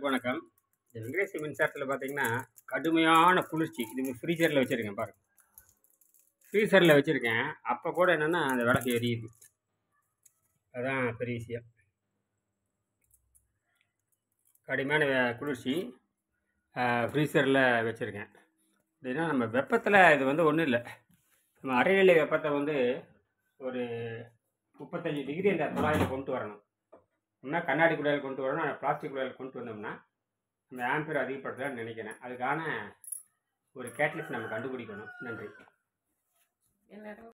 அனைவருக்கும் வணக்கம் இந்த வெங்கடேச மின்சாரத்தில் பார்த்தீங்கன்னா கடுமையான குளிர்ச்சி இது ஃப்ரீசரில் வச்சுருக்கேன் பாருங்க ஃப்ரீசரில் வச்சுருக்கேன் அப்போ கூட என்னென்னா அந்த விளக்கு எரியுது அதான் பெரிய விஷயம் கடுமையான வெ- குளிர்ச்சி ஃப்ரீசரில் வச்சுருக்கேன் அப்படின்னா நம்ம வெப்பத்தில் இது வந்து ஒன்றும் இல்லை நம்ம அரைநிலை வெப்பத்தை வந்து ஒரு முப்பத்தஞ்சு டிகிரி அந்த குழாயில் கொண்டு வரணும் இன்னும் கண்ணாடி குழாயில் கொண்டு வரணும் பிளாஸ்டிக் குழாயில் கொண்டு வந்தோம்னா அந்த ஆம்பியர் அதிகப்படுத்தலாம்னு நினைக்கிறேன் அதுக்கான ஒரு கேட்லிஸ்ட் நம்ம கண்டுபிடிக்கணும் நன்றி என்னடா